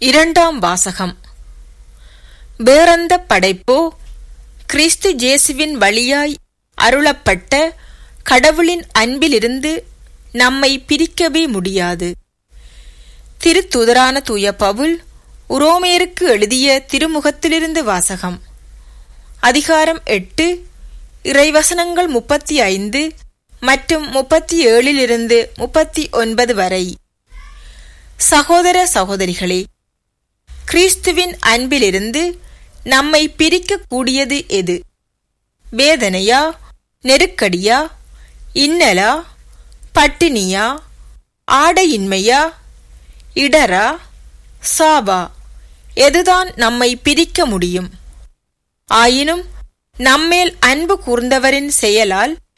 இரண்டாம் வாசகம் வேறெந்த படைப்போ கிறிஸ்து ஜேசுவின் வழியாய் அருளப்பட்ட கடவுளின் அன்பிலிருந்து நம்மை பிரிக்கவே முடியாது திருத்துதரான தூய பவுல் உரோமேருக்கு எழுதிய திருமுகத்திலிருந்து வாசகம் அதிகாரம் எட்டு இறைவசனங்கள் முப்பத்தி ஐந்து மற்றும் முப்பத்தி ஏழிலிருந்து முப்பத்தி ஒன்பது வரை சகோதர சகோதரிகளே கிறிஸ்துவின் அன்பிலிருந்து நம்மை பிரிக்கக்கூடியது எது வேதனையா நெருக்கடியா இன்னலா பட்டினியா ஆடையின்மையா இடரா சாபா எதுதான் நம்மை பிரிக்க முடியும் ஆயினும் நம்மேல் அன்பு கூர்ந்தவரின் செயலால்